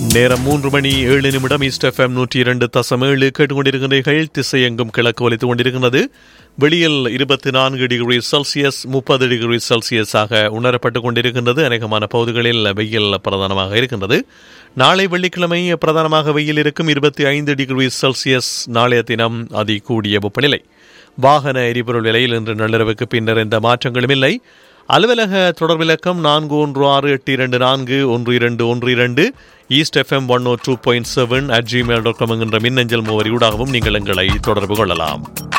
நேரம் மூன்று மணி ஏழு நிமிடம் ஈஸ்ட் எஃப்எம் நூற்றி இரண்டு தசம் ஏழு கேட்டுக்கொண்டிருக்கிறீர்கள் திசையெங்கும் கிழக்கு ஒலித்துக் கொண்டிருக்கிறது வெளியில் இருபத்தி நான்கு டிகிரி செல்சியஸ் முப்பது டிகிரி செல்சியஸாக உணரப்பட்டுக் கொண்டிருக்கின்றது அநேகமான பகுதிகளில் வெயில் பிரதானமாக இருக்கின்றது நாளை வெள்ளிக்கிழமை பிரதானமாக வெயில் இருக்கும் இருபத்தி ஐந்து டிகிரி செல்சியஸ் நாளைய தினம் அதி கூடிய வெப்பநிலை வாகன எரிபொருள் விலையில் இன்று நள்ளிரவுக்கு பின்னர் எந்த மாற்றங்களும் இல்லை அலுவலக தொடர் விளக்கம் நான்கு ஒன்று ஆறு எட்டு இரண்டு நான்கு ஒன்று இரண்டு ஒன்று இரண்டு east FM one O two point seven at Gmail dot com என்கின்ற மின்னஞ்சல் முகவரியூடாகவும் நீங்கள் எங்களை தொடர்பு கொள்ளலாம்